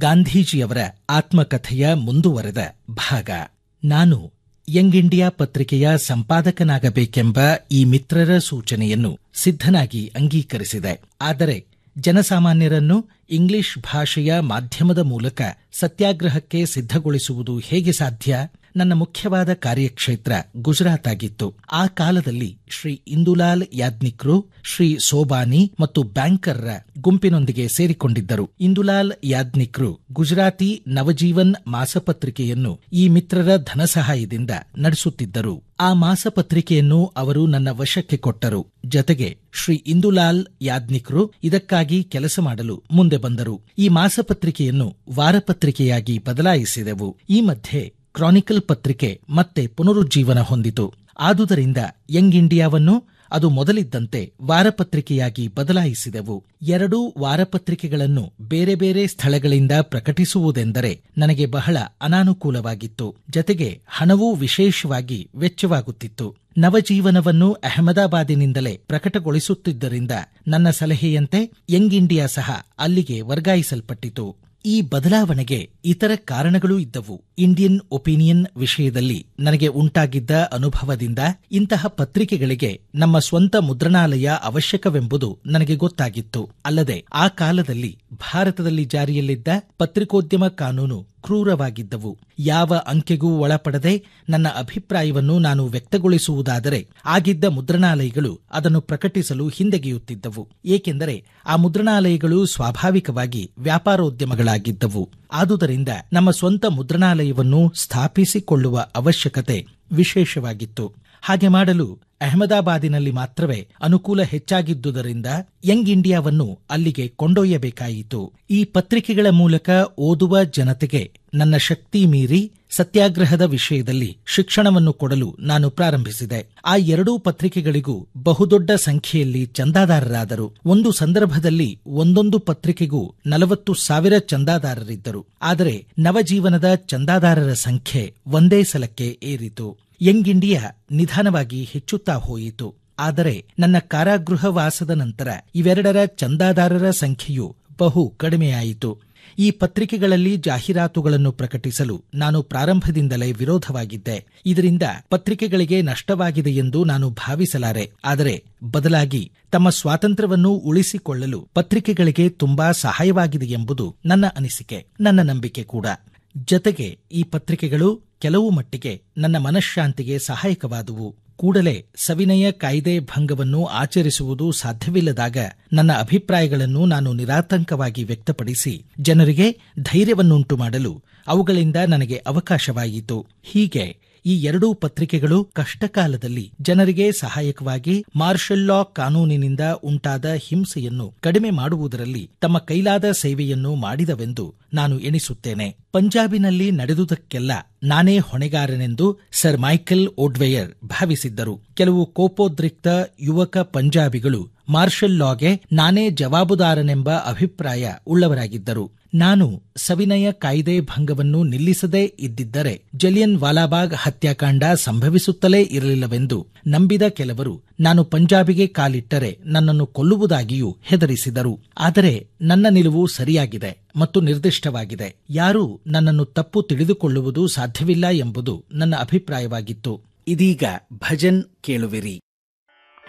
ಗಾಂಧೀಜಿಯವರ ಆತ್ಮಕಥೆಯ ಮುಂದುವರೆದ ಭಾಗ ನಾನು ಯಂಗ್ ಇಂಡಿಯಾ ಪತ್ರಿಕೆಯ ಸಂಪಾದಕನಾಗಬೇಕೆಂಬ ಈ ಮಿತ್ರರ ಸೂಚನೆಯನ್ನು ಸಿದ್ಧನಾಗಿ ಅಂಗೀಕರಿಸಿದೆ ಆದರೆ ಜನಸಾಮಾನ್ಯರನ್ನು ಇಂಗ್ಲಿಷ್ ಭಾಷೆಯ ಮಾಧ್ಯಮದ ಮೂಲಕ ಸತ್ಯಾಗ್ರಹಕ್ಕೆ ಸಿದ್ಧಗೊಳಿಸುವುದು ಹೇಗೆ ಸಾಧ್ಯ ನನ್ನ ಮುಖ್ಯವಾದ ಕಾರ್ಯಕ್ಷೇತ್ರ ಗುಜರಾತ್ ಆಗಿತ್ತು ಆ ಕಾಲದಲ್ಲಿ ಶ್ರೀ ಇಂದುಲಾಲ್ ಯಾಜ್ನಿಕ್ರು ಶ್ರೀ ಸೋಬಾನಿ ಮತ್ತು ಬ್ಯಾಂಕರ್ರ ಗುಂಪಿನೊಂದಿಗೆ ಸೇರಿಕೊಂಡಿದ್ದರು ಇಂದುಲಾಲ್ ಯಾಜ್ನಿಕ್ರು ಗುಜರಾತಿ ನವಜೀವನ್ ಮಾಸಪತ್ರಿಕೆಯನ್ನು ಈ ಮಿತ್ರರ ಧನಸಹಾಯದಿಂದ ನಡೆಸುತ್ತಿದ್ದರು ಆ ಮಾಸಪತ್ರಿಕೆಯನ್ನು ಅವರು ನನ್ನ ವಶಕ್ಕೆ ಕೊಟ್ಟರು ಜತೆಗೆ ಶ್ರೀ ಇಂದುಲಾಲ್ ಯಾಜ್ನಿಕ್ರು ಇದಕ್ಕಾಗಿ ಕೆಲಸ ಮಾಡಲು ಮುಂದೆ ಬಂದರು ಈ ಮಾಸಪತ್ರಿಕೆಯನ್ನು ವಾರಪತ್ರಿಕೆಯಾಗಿ ಬದಲಾಯಿಸಿದೆವು ಈ ಮಧ್ಯೆ ಕ್ರಾನಿಕಲ್ ಪತ್ರಿಕೆ ಮತ್ತೆ ಪುನರುಜ್ಜೀವನ ಹೊಂದಿತು ಆದುದರಿಂದ ಯಂಗ್ ಇಂಡಿಯಾವನ್ನು ಅದು ಮೊದಲಿದ್ದಂತೆ ವಾರಪತ್ರಿಕೆಯಾಗಿ ಬದಲಾಯಿಸಿದೆವು ಎರಡೂ ವಾರಪತ್ರಿಕೆಗಳನ್ನು ಬೇರೆ ಬೇರೆ ಸ್ಥಳಗಳಿಂದ ಪ್ರಕಟಿಸುವುದೆಂದರೆ ನನಗೆ ಬಹಳ ಅನಾನುಕೂಲವಾಗಿತ್ತು ಜತೆಗೆ ಹಣವೂ ವಿಶೇಷವಾಗಿ ವೆಚ್ಚವಾಗುತ್ತಿತ್ತು ನವಜೀವನವನ್ನು ಅಹಮದಾಬಾದಿನಿಂದಲೇ ಪ್ರಕಟಗೊಳಿಸುತ್ತಿದ್ದರಿಂದ ನನ್ನ ಸಲಹೆಯಂತೆ ಯಂಗ್ ಇಂಡಿಯಾ ಸಹ ಅಲ್ಲಿಗೆ ವರ್ಗಾಯಿಸಲ್ಪಟ್ಟಿತು ಈ ಬದಲಾವಣೆಗೆ ಇತರ ಕಾರಣಗಳೂ ಇದ್ದವು ಇಂಡಿಯನ್ ಒಪಿನಿಯನ್ ವಿಷಯದಲ್ಲಿ ನನಗೆ ಉಂಟಾಗಿದ್ದ ಅನುಭವದಿಂದ ಇಂತಹ ಪತ್ರಿಕೆಗಳಿಗೆ ನಮ್ಮ ಸ್ವಂತ ಮುದ್ರಣಾಲಯ ಅವಶ್ಯಕವೆಂಬುದು ನನಗೆ ಗೊತ್ತಾಗಿತ್ತು ಅಲ್ಲದೆ ಆ ಕಾಲದಲ್ಲಿ ಭಾರತದಲ್ಲಿ ಜಾರಿಯಲ್ಲಿದ್ದ ಪತ್ರಿಕೋದ್ಯಮ ಕಾನೂನು ಕ್ರೂರವಾಗಿದ್ದವು ಯಾವ ಅಂಕೆಗೂ ಒಳಪಡದೆ ನನ್ನ ಅಭಿಪ್ರಾಯವನ್ನು ನಾನು ವ್ಯಕ್ತಗೊಳಿಸುವುದಾದರೆ ಆಗಿದ್ದ ಮುದ್ರಣಾಲಯಗಳು ಅದನ್ನು ಪ್ರಕಟಿಸಲು ಹಿಂದೆಗೆಯುತ್ತಿದ್ದವು ಏಕೆಂದರೆ ಆ ಮುದ್ರಣಾಲಯಗಳು ಸ್ವಾಭಾವಿಕವಾಗಿ ವ್ಯಾಪಾರೋದ್ಯಮಗಳಾಗಿದ್ದವು ಆದುದರಿಂದ ನಮ್ಮ ಸ್ವಂತ ಮುದ್ರಣಾಲಯವನ್ನು ಸ್ಥಾಪಿಸಿಕೊಳ್ಳುವ ಅವಶ್ಯಕತೆ ವಿಶೇಷವಾಗಿತ್ತು ಹಾಗೆ ಮಾಡಲು ಅಹಮದಾಬಾದಿನಲ್ಲಿ ಮಾತ್ರವೇ ಅನುಕೂಲ ಹೆಚ್ಚಾಗಿದ್ದುದರಿಂದ ಯಂಗ್ ಇಂಡಿಯಾವನ್ನು ಅಲ್ಲಿಗೆ ಕೊಂಡೊಯ್ಯಬೇಕಾಯಿತು ಈ ಪತ್ರಿಕೆಗಳ ಮೂಲಕ ಓದುವ ಜನತೆಗೆ ನನ್ನ ಶಕ್ತಿ ಮೀರಿ ಸತ್ಯಾಗ್ರಹದ ವಿಷಯದಲ್ಲಿ ಶಿಕ್ಷಣವನ್ನು ಕೊಡಲು ನಾನು ಪ್ರಾರಂಭಿಸಿದೆ ಆ ಎರಡೂ ಪತ್ರಿಕೆಗಳಿಗೂ ಬಹುದೊಡ್ಡ ಸಂಖ್ಯೆಯಲ್ಲಿ ಚಂದಾದಾರರಾದರು ಒಂದು ಸಂದರ್ಭದಲ್ಲಿ ಒಂದೊಂದು ಪತ್ರಿಕೆಗೂ ನಲವತ್ತು ಸಾವಿರ ಚಂದಾದಾರರಿದ್ದರು ಆದರೆ ನವಜೀವನದ ಚಂದಾದಾರರ ಸಂಖ್ಯೆ ಒಂದೇ ಸಲಕ್ಕೆ ಏರಿತು ಯಂಗ್ ಇಂಡಿಯಾ ನಿಧಾನವಾಗಿ ಹೆಚ್ಚುತ್ತಾ ಹೋಯಿತು ಆದರೆ ನನ್ನ ಕಾರಾಗೃಹ ವಾಸದ ನಂತರ ಇವೆರಡರ ಚಂದಾದಾರರ ಸಂಖ್ಯೆಯು ಬಹು ಕಡಿಮೆಯಾಯಿತು ಈ ಪತ್ರಿಕೆಗಳಲ್ಲಿ ಜಾಹೀರಾತುಗಳನ್ನು ಪ್ರಕಟಿಸಲು ನಾನು ಪ್ರಾರಂಭದಿಂದಲೇ ವಿರೋಧವಾಗಿದ್ದೆ ಇದರಿಂದ ಪತ್ರಿಕೆಗಳಿಗೆ ನಷ್ಟವಾಗಿದೆ ಎಂದು ನಾನು ಭಾವಿಸಲಾರೆ ಆದರೆ ಬದಲಾಗಿ ತಮ್ಮ ಸ್ವಾತಂತ್ರ್ಯವನ್ನು ಉಳಿಸಿಕೊಳ್ಳಲು ಪತ್ರಿಕೆಗಳಿಗೆ ತುಂಬಾ ಸಹಾಯವಾಗಿದೆ ಎಂಬುದು ನನ್ನ ಅನಿಸಿಕೆ ನನ್ನ ನಂಬಿಕೆ ಕೂಡ ಜತೆಗೆ ಈ ಪತ್ರಿಕೆಗಳು ಕೆಲವು ಮಟ್ಟಿಗೆ ನನ್ನ ಮನಃಶಾಂತಿಗೆ ಸಹಾಯಕವಾದುವು ಕೂಡಲೇ ಸವಿನಯ ಕಾಯ್ದೆ ಭಂಗವನ್ನು ಆಚರಿಸುವುದು ಸಾಧ್ಯವಿಲ್ಲದಾಗ ನನ್ನ ಅಭಿಪ್ರಾಯಗಳನ್ನು ನಾನು ನಿರಾತಂಕವಾಗಿ ವ್ಯಕ್ತಪಡಿಸಿ ಜನರಿಗೆ ಧೈರ್ಯವನ್ನುಂಟು ಮಾಡಲು ಅವುಗಳಿಂದ ನನಗೆ ಅವಕಾಶವಾಯಿತು ಹೀಗೆ ಈ ಎರಡೂ ಪತ್ರಿಕೆಗಳು ಕಷ್ಟಕಾಲದಲ್ಲಿ ಜನರಿಗೆ ಸಹಾಯಕವಾಗಿ ಮಾರ್ಷಲ್ ಲಾ ಕಾನೂನಿನಿಂದ ಉಂಟಾದ ಹಿಂಸೆಯನ್ನು ಕಡಿಮೆ ಮಾಡುವುದರಲ್ಲಿ ತಮ್ಮ ಕೈಲಾದ ಸೇವೆಯನ್ನು ಮಾಡಿದವೆಂದು ನಾನು ಎಣಿಸುತ್ತೇನೆ ಪಂಜಾಬಿನಲ್ಲಿ ನಡೆದುದಕ್ಕೆಲ್ಲ ನಾನೇ ಹೊಣೆಗಾರನೆಂದು ಸರ್ ಮೈಕೆಲ್ ಓಡ್ವೇಯರ್ ಭಾವಿಸಿದ್ದರು ಕೆಲವು ಕೋಪೋದ್ರಿಕ್ತ ಯುವಕ ಪಂಜಾಬಿಗಳು ಮಾರ್ಷಲ್ ಲಾಗೆ ನಾನೇ ಜವಾಬುದಾರನೆಂಬ ಅಭಿಪ್ರಾಯ ಉಳ್ಳವರಾಗಿದ್ದರು ನಾನು ಸವಿನಯ ಕಾಯ್ದೆ ಭಂಗವನ್ನು ನಿಲ್ಲಿಸದೇ ಇದ್ದಿದ್ದರೆ ಜಲಿಯನ್ ವಾಲಾಬಾಗ್ ಹತ್ಯಾಕಾಂಡ ಸಂಭವಿಸುತ್ತಲೇ ಇರಲಿಲ್ಲವೆಂದು ನಂಬಿದ ಕೆಲವರು ನಾನು ಪಂಜಾಬಿಗೆ ಕಾಲಿಟ್ಟರೆ ನನ್ನನ್ನು ಕೊಲ್ಲುವುದಾಗಿಯೂ ಹೆದರಿಸಿದರು ಆದರೆ ನನ್ನ ನಿಲುವು ಸರಿಯಾಗಿದೆ ಮತ್ತು ನಿರ್ದಿಷ್ಟವಾಗಿದೆ ಯಾರೂ ನನ್ನನ್ನು ತಪ್ಪು ತಿಳಿದುಕೊಳ್ಳುವುದು ಸಾಧ್ಯವಿಲ್ಲ ಎಂಬುದು ನನ್ನ ಅಭಿಪ್ರಾಯವಾಗಿತ್ತು ಇದೀಗ ಭಜನ್ ಕೇಳುವಿರಿ